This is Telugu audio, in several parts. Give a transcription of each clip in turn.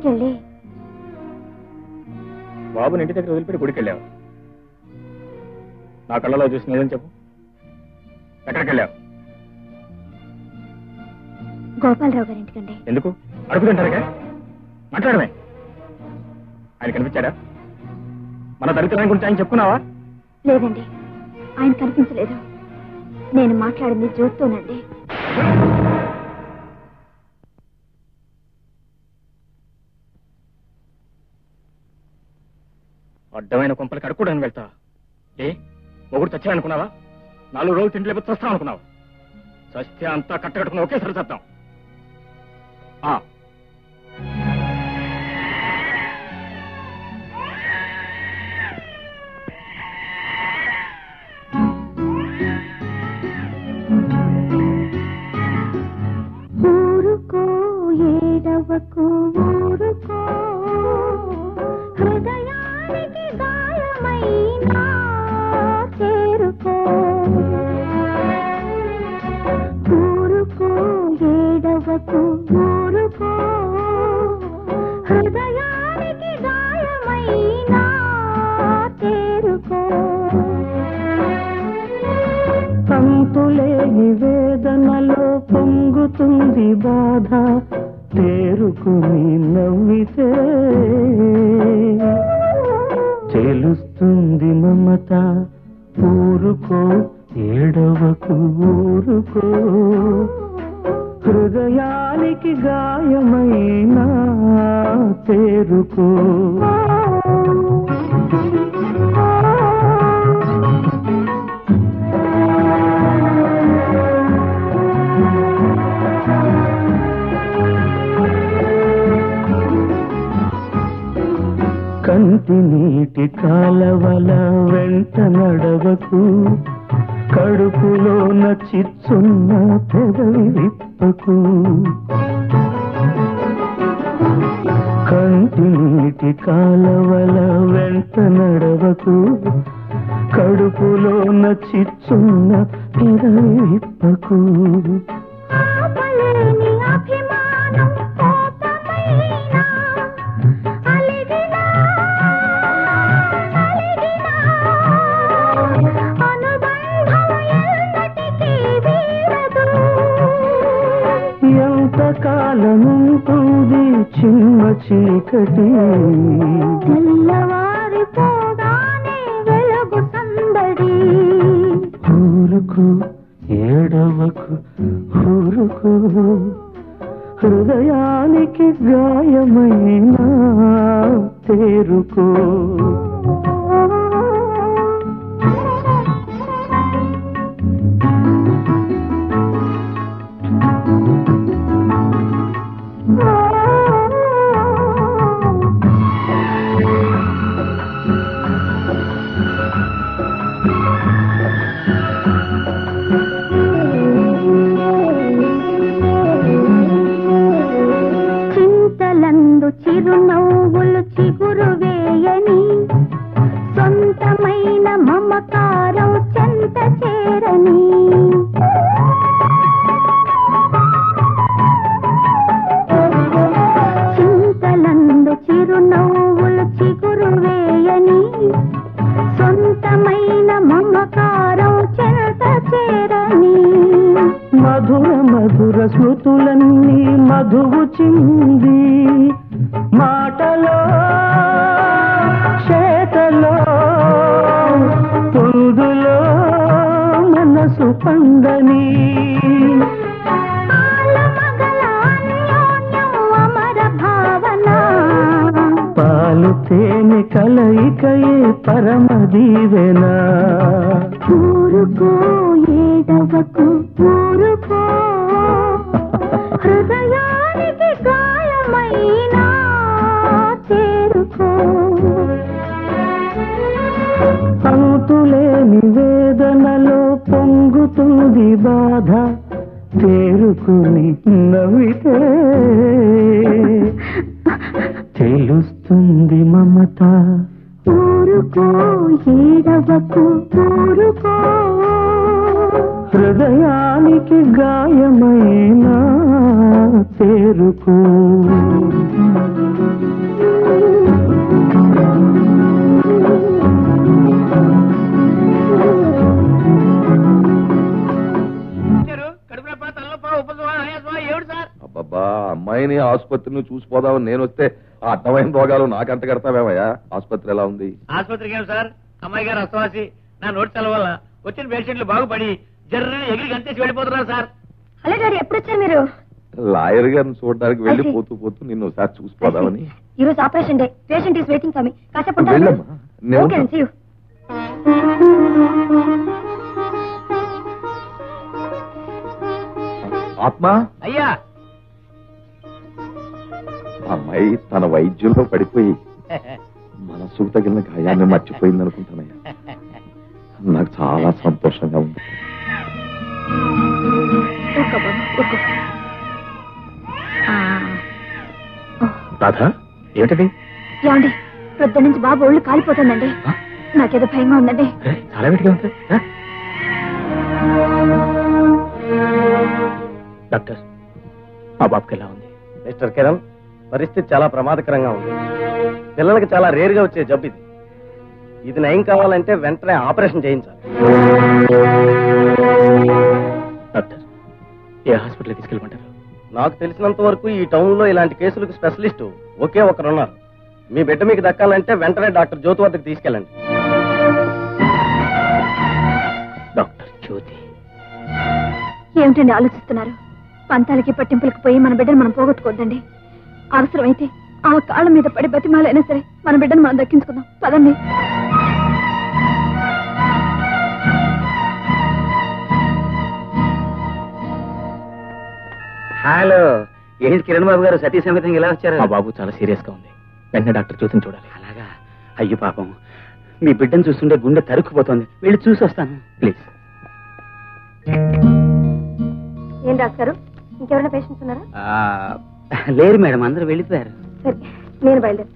గుడికెళ్ళి బాబుని ఇంటి దగ్గర వదిలిపెట్టి గుడికి వెళ్ళావు నా కళ్ళలో చూసి నిజం చెప్పు ఎక్కడికి వెళ్ళావు గోపాలరావు గారి ఇంటికండి ఎందుకు అడుగుతుంటారుగా మాట్లాడమే ఆయన కనిపించాడా మన దరిద్రాన్ని గురించి ఆయన చెప్పుకున్నావా లేదండి ఆయన కనిపించలేదు నేను మాట్లాడింది జ్యోతితోనండి అడ్డమైన కొంపలకి అడుక్కోవడానికి వెళ్తా ఏ ఒకటి చచ్చాయనుకున్నావా నాలుగు రోజులు తిండి లేకపోతే చస్తాం అనుకున్నావా చస్తే అంతా కట్టకట్టుకుని ఒకేసారి చస్తాం ఆ, ఊరుకో ఏడవకు ఊరుకో హృదయానికి గాయమైనా చేరుకో ఊరుకో ఏడవకు ఊరుకో హృదయానికి గాయమైనా చేరుకో అంతులేని వేదనలో పొంగుతుంది బాధ తేరుకుని నవ్వితే తెలుస్తుంది మమత ఊరుకో ఏడవకు ఊరుకో హృదయానికి గాయమైనా తేరుకో కంటి నీటి కాలవల వెంట నడవకు కడుపులోన చిచ్చున్న పెదవి విప్పకు కంటి నీటి కాలవల వెంట నడవకు కడుపులోన చిచ్చున్న పెదవి విప్పకు ఆపలేని అభిమానం కోపమైనా అలిగినా అలిగినా అనుబంధం ఎన్నటికీ వీడదు ఎంతకాలముంటుంది చిన్న చీకటి తెల్లవారిపోగానే వెలుగు సందడి ఊరుకు ఏడవకు ఊరుకు హృదయానికి గాయమైన తేరుకో చింతలందు చిరునవ్వులు చిగురు వేయని సొంతమైన మమకారం చెంత చేరని చింతలందు చిరునవ్వులు చిగురు వేయని సొంతమైన మమకారం చెంత చేరని మధుర మధుర స్మృతులన్నీ మధువు చింది మాటలో చేతలో పొందులో మనసు పందని ఆలమగల అన్యోన్యం అమర భావన పాలు తేనె కలయికయే పరమ దీవెనా ఊరుకో ఏడవకు ఊరుకో హృదయానికి గాయమైనా చేరుకో అంతులేని వేదనలో పొంగుతుంది బాధ తేరుకుని నవ్వితే తెలుస్తుంది మమత ఊరుకో ఏడవకు ఊరుకో హృదయానికి గాయమైనా తేరుకో అబ్బబ్బా అమ్మాయిని ఆసుపత్రిని చూసిపోదామని నేను వస్తే ఆ అడ్డమైన రోగాలు నాకంట కడతావేమయ్యా ఆసుపత్రి ఎలా ఉంది ఆసుపత్రికి ఏం సార్ అమ్మాయి గారు అస్తవాసి నా నోటి సెలవు వల్ల వచ్చిన పేషెంట్లు బాగుపడి జర్రని ఎగిరి గంతేసి వెళ్ళిపోతున్నారు సార్ హలో డాడీ ఎప్పుడు వచ్చారు మీరు లాయర్ గారిని చూడడానికి వెళ్ళి I see. పోతూ పోతూ నిన్ను ఒకసారి చూసిపోదామని ఈ రోజు operation day patient is waiting for me కాసేపు ఉంటారా మీరు? వెళ్ళమ్మా నేను ఓకే see you. ఆత్మ అయ్యా అమ్మాయి తన వైద్యంలో పడిపోయి మనసుకు తగిలిన గాయాన్ని మర్చిపోయింది అనుకుంటానయ్యా నాకు చాలా సంతోషంగా ఉంది ఊరుకో బాబు, ఊరుకో. ఆ, రాధ ఏమిటది ఏమండి ప్రొద్దు నుంచి బాబు ఒళ్ళు కాలిపోతుందండి ఆ? నాకేదో భయంగా ఉందండి ఏ, చాలా వేడిగా ఉంది ఆ? డాక్టర్ ఆ బాబుకి ఎలా ఉంది మిస్టర్ కిరణ్ పరిస్థితి చాలా ప్రమాదకరంగా ఉంది పిల్లలకి చాలా రేరుగా వచ్చే జబ్బు ఇది ఇది నయం కావాలంటే వెంటనే ఆపరేషన్ చేయించాలి డాక్టర్ ఏ హాస్పిటల్ తీసుకెళ్ళమంటారు నాకు తెలిసినంత వరకు ఈ టౌన్ లో ఇలాంటి కేసులకు స్పెషలిస్ట్ ఒకే ఒకరున్నారు మీ బిడ్డ మీకు దక్కాలంటే వెంటనే డాక్టర్ జ్యోతి వద్దకు తీసుకెళ్ళండి డాక్టర్ జ్యోతి ఏమిటండి ఆలోచిస్తున్నారు పంతాలకి పట్టింపులకు పోయి మన బిడ్డను మనం పోగొట్టుకోవద్దండి అవసరమైతే ఆ కాళ్ళ మీద పడి బతిమాలైనా సరే మన బిడ్డను మనం దక్కించుకుందాం పదండి హలో ఏంటి కిరణ్ బాబు గారు సతీ సమేతంగా ఇలా వచ్చారు ఆ బాబు చాలా సీరియస్ గా ఉంది వెంటనే డాక్టర్ జ్యోతిని చూడాలి అలాగా అయ్యో పాపం మీ బిడ్డను చూస్తుంటే గుండె తరుక్కుపోతుంది వెళ్ళి చూసి వస్తాను ప్లీజ్ ఏం డాక్టర్ ఇంకెవరైనా పేషెంట్స్ ఉన్నారా లేరు మేడం అందరూ వెళ్ళిపోయారు సరే నేను బయలుదేరుతాను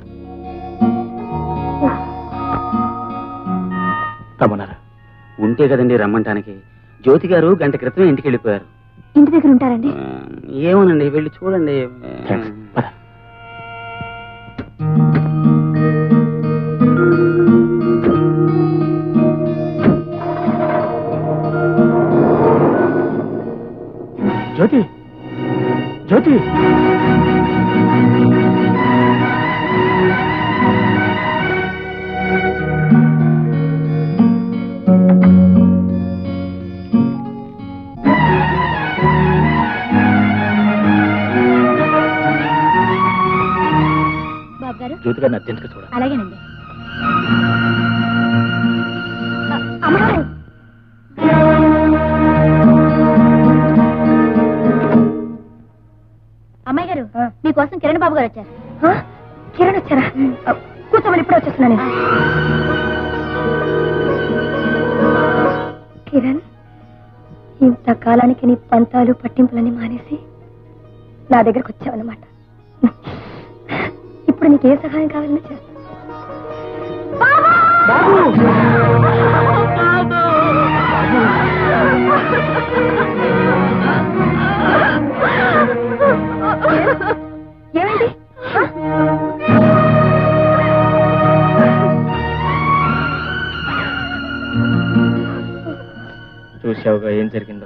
రమ్మన్నారా ఉంటే కదండి రమ్మంటానికి జ్యోతి గారు గంట క్రితమే ఇంటికి వెళ్ళిపోయారు ఇంటి దగ్గర ఉంటారండి ఆ, ఏమోనండి వెళ్ళి చూడండి థ్యాంక్స్ పద జ్యోతి జ్యోతి బాబు గారు జ్యోతి గారిని అర్జెంట్గా చూడాలి అలాగేనండి అ- అమ్మగారు అమ్మాయి గారు మీకోసం కిరణ్ బాబు గారు వచ్చారు కిరణ్ వచ్చారా అ, కూర్చోమని ఇప్పుడు వచ్చేస్తున్నాను నేను. కిరణ్ ఇంతకాలానికి నీ పంతాలు పట్టింపులని మానేసి నా దగ్గరకు వచ్చావన్నమాట ఇప్పుడు నీకు ఏ సహాయం కావాలన్నా చేస్తాను ఏమైంది చూశావుగా ఏం జరిగిందో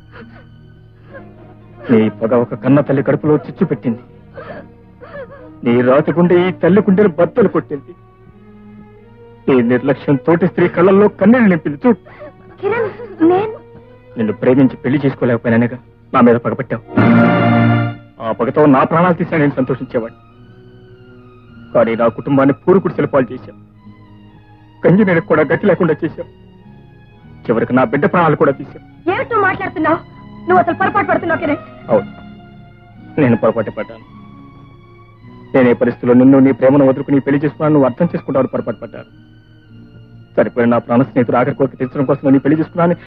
నీ పగ ఒక కన్న తల్లి కడుపులో చిచ్చు పెట్టింది నీ రాతి గుండె ఈ తల్లి గుండెను బద్దలు కొట్టింది నీ నిర్లక్ష్యం తోటి స్త్రీ కళ్ళల్లో కన్నీళ్ళు నింపింది చూడు కిరణ్ నేను నిన్ను ప్రేమించి పెళ్లి చేసుకోలేకపోయినానుగా నా మీద పగపట్టావు ఆ పగతో నా ప్రాణాలు తీసినా నేను సంతోషించేవాడిని కానీ నా కుటుంబాన్ని పూరుకుడు శిల్పాలు చేశావు కంగి నేను కూడా గట్టి లేకుండా చేశావు చివరికి నా బిడ్డ ప్రాణాలు కూడా తీశావు ఏమిటో మాట్లాడుతున్నావు నువ్వు అసలు పొరపాటు పడుతున్నావు కిరణ్ అవును నేను పొరపాటు పడ్డాను నేను ఏ పరిస్థితుల్లో నిన్ను నీ ప్రేమను వదులుకుని పెళ్లి చేసుకున్నాను నువ్వు అర్థం చేసుకుంటావు పొరపాటు పడ్డాను సరిపోయిన నా ప్రాణ స్నేహితుడు ఆఖరి కోరిక తీర్చడం కోసం నేను పెళ్లి చేసుకున్నాను